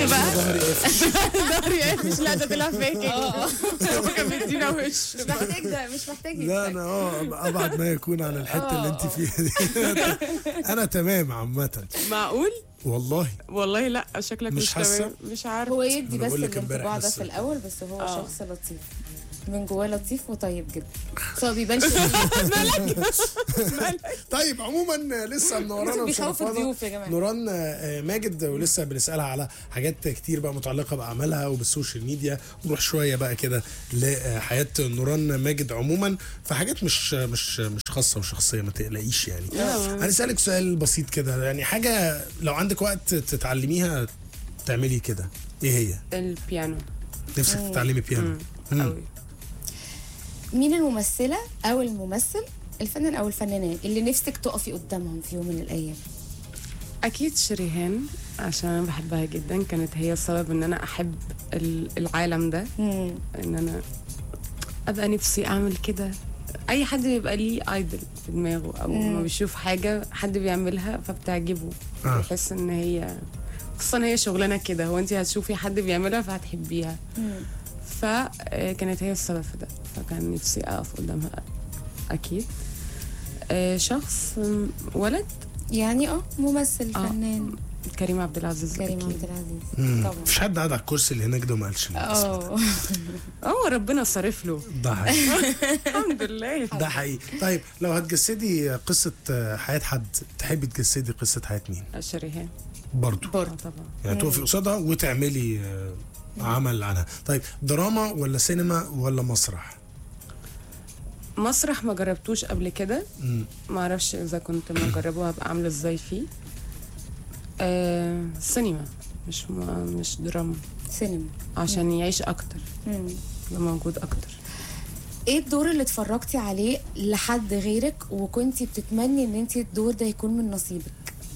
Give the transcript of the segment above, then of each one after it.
بقى ظهري قافل ظهري قافش لا ده طلع فاكر هو كان بيدينا وش مش محتاج ده مش محتاج لا انا اه أبقى ابعد ما يكون عن الحته اللي انت فيها دي انا تمام عامه معقول والله والله لا شكلك مش مش, حاسة؟ تمام مش عارف هو يدي أنا بس بقول لك امبارح الانطباع ده بس. في الاول بس هو آه. شخص لطيف من جواه لطيف وطيب جدا بس هو بيبانش طيب عموما لسه منورانا بيخوف ومشرفانا الضيوف يا جماعه نوران آه، ماجد ولسه بنسالها على حاجات كتير بقى متعلقه باعمالها وبالسوشيال ميديا نروح شويه بقى كده لحياه نوران ماجد عموما في حاجات مش مش مش خاصه وشخصيه ما تقلقيش يعني هنسالك سؤال بسيط كده يعني حاجه لو عندك وقت تتعلميها تعملي كده ايه هي البيانو نفسك تتعلمي بيانو مم. قوي مين الممثله او الممثل الفنان او الفنانات اللي نفسك تقفي قدامهم في يوم من الايام اكيد شريهان عشان انا بحبها جدا كانت هي السبب ان انا احب ال- العالم ده مم. ان انا ابقى نفسي اعمل كده اي حد بيبقى ليه ايدل في دماغه او ما بيشوف حاجه حد بيعملها فبتعجبه آه. بيحس ان هي خصوصا هي شغلانه كده هو انت هتشوفي حد بيعملها فهتحبيها فكانت هي السبب في ده فكان نفسي اقف قدامها اكيد آه، شخص م، ولد يعني اه ممثل آه. فنان كريم عبد العزيز كريم أكيد. عبد العزيز مم. طبعا مفيش حد قاعد على الكرسي اللي هناك ده وما قالش الاسم ده. اه اه ربنا صارف له ده حقيقي الحمد لله ده حقيقي طيب لو هتجسدي قصة آه، حياة حد تحبي تجسدي قصة حياة مين؟ شريهان برضو اه طبعا يعني تقفي قصادها وتعملي آه، عمل عنها طيب دراما ولا سينما ولا مسرح؟ مسرح ما جربتوش قبل كده مم. ما اعرفش اذا كنت ما اجربه هبقى عامله ازاي فيه آه سينما مش ما مش دراما سينما عشان يعيش اكتر مم. يبقى موجود اكتر ايه الدور اللي اتفرجتي عليه لحد غيرك وكنتي بتتمني ان انت الدور ده يكون من نصيبك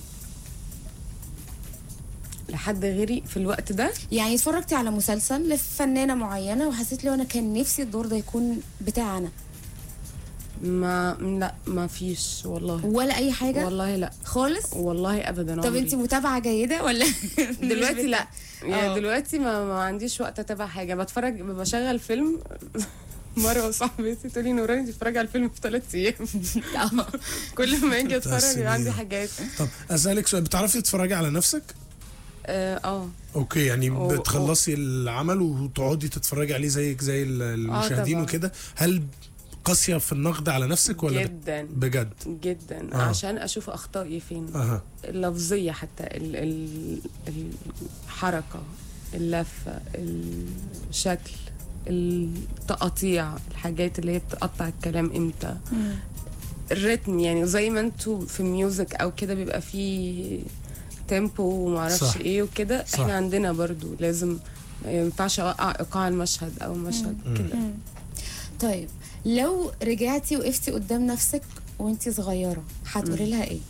لحد غيري في الوقت ده يعني اتفرجتي على مسلسل لفنانه معينه وحسيت لو انا كان نفسي الدور ده يكون بتاع انا ما لا ما فيش والله ولا اي حاجه والله لا خالص والله ابدا طب عمري. انت متابعه جيده ولا دلوقتي لا يعني آه. دلوقتي ما, ما عنديش وقت اتابع حاجه بتفرج بشغل فيلم مره صاحبتي تقول لي نوران انت بتتفرجي على الفيلم في ثلاث ايام آه. كل ما اجي اتفرج تقسميه. عندي حاجات طب اسألك سؤال بتعرفي تتفرجي على نفسك؟ اه آه. اوكي يعني و- بتخلصي العمل وتقعدي تتفرجي عليه زيك زي ال- المشاهدين طبعا. وكده هل قاسية في النقد على نفسك ولا بت- جدا بجد؟ جدا آه. آه. عشان اشوف اخطائي فين اها اللفظيه حتى ال ال الحركه اللفه الشكل التقطيع الحاجات اللي هي بتقطع الكلام امتى الريتم يعني زي ما انتوا في ميوزك او كده بيبقى فيه تيمبو ومعرفش صح. ايه وكده صح. احنا عندنا برضو لازم ما ينفعش اوقع ايقاع المشهد او مشهد كده طيب لو رجعتي وقفتي قدام نفسك وانت صغيره هتقولي لها ايه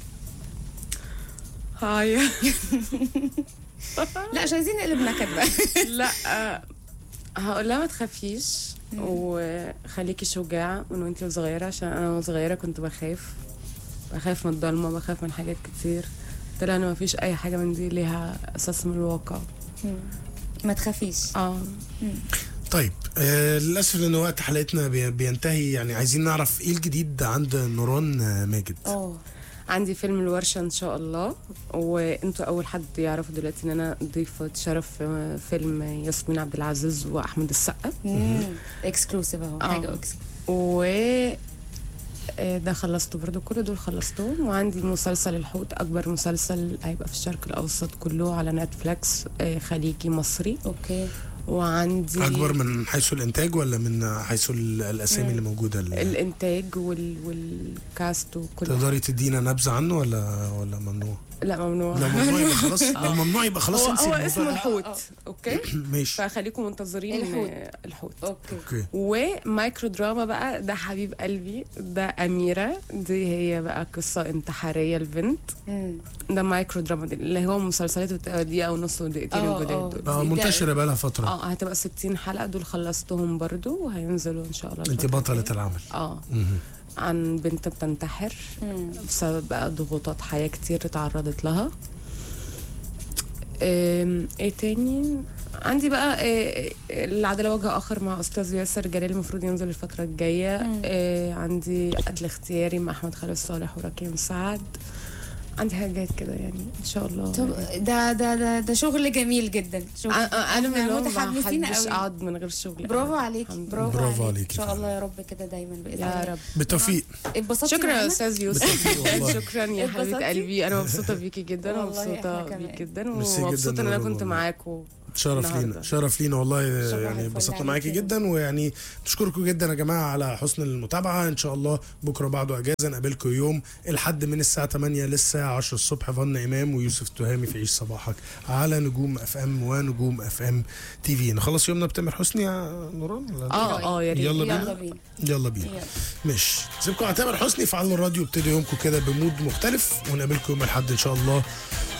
هاي لا مش عايزين نقلب نكد بقى لا آه، هقول لها ما تخافيش وخليكي شجاعة من وانتي صغيرة عشان أنا وأنا صغيرة كنت بخاف بخاف من الضلمة بخاف من حاجات كتير قلت لها أنا ما فيش أي حاجة من دي ليها أساس من الواقع ما تخافيش اه طيب آه للاسف لان وقت حلقتنا بي- بينتهي يعني عايزين نعرف ايه الجديد عند نوران آه، ماجد اه عندي فيلم الورشة إن شاء الله وانتوا أول حد يعرفوا دلوقتي إن أنا ضيفة شرف في فيلم ياسمين عبد العزيز وأحمد السقا اكسكلوسيف اهو آه. حاجه exclusive. و آه، ده خلصته برضو كل دول خلصتهم وعندي مسلسل الحوت اكبر مسلسل هيبقى في الشرق الاوسط كله على نتفليكس آه، خليجي مصري اوكي وعندي اكبر من حيث الانتاج ولا من حيث ال- الاسامي اللي موجوده ال- الانتاج وال... والكاست وكل تقدري تدينا نبذه عنه ولا ولا ممنوع؟ لا ممنوع لو ممنوع يبقى خلاص لو ممنوع يبقى خلاص هو, انسي هو الموضوع. اسمه الحوت اوكي ماشي فخليكم منتظرين الحوت. آه، الحوت اوكي اوكي ومايكرو دراما بقى ده حبيب قلبي ده أميرة دي هي بقى قصة انتحارية البنت مم. ده مايكرو دراما دي اللي هو مسلسلات بتبقى دقيقة ونص ودقيقتين آه، الجداد آه. دول اه منتشره بقى لها فتره اه هتبقى 60 حلقة دول خلصتهم برضو وهينزلوا ان شاء الله انت الفترة بطله الجاية. العمل اه مهم. عن بنت بتنتحر مم. بسبب بقى ضغوطات حياة كتير اتعرضت لها آم، ايه تاني عندي بقى آه، العدالة وجه آخر مع أستاذ ياسر جلال المفروض ينزل الفترة الجاية آه، عندي قتل اختياري مع أحمد خالد صالح وركيم سعد عندي حاجات كده يعني إن شاء الله طب ده ده ده ده شغل جميل جدا شغل أ- أ- انا من إحنا النوع ما متحمسين بحبش قوي اقعد من غير شغل برافو أبداً. عليكي الحمد برافو, برافو عليكي عليكي ان شاء فعلا. الله يا رب كده دايما باذن يا الله رب بالتوفيق اتبسطتي شكرا يا معانا؟ استاذ يوسف بالتوفيق والله. شكرا يا حبيبه اتبسطتي؟ قلبي انا مبسوطه بيكي جدا والله إحنا ومبسوطه كمان. بيك جدا ميرسي جداً ومبسوطه ان انا يا كنت والله. معاكم شرف لينا النهاردة. شرف لينا والله صباح يعني الفل انبسطنا عليك معاكي يا جدا ويعني نشكركم جدا يا جماعه على حسن المتابعه ان شاء الله بكره بعده اجازه نقابلكم يوم الحد من الساعه 8 للساعه 10 الصبح فن امام ويوسف تهامي في عيش صباحك على نجوم اف ام ونجوم اف ام تي في نخلص يومنا بتامر حسني يا نوران ولا اه اه يا ريت يلا يلا بينا بينا يلا بينا يلا. مش سيبكم على تامر حسني فعلوا الراديو ابتدوا يومكم كده بمود مختلف ونقابلكم يوم الاحد ان شاء الله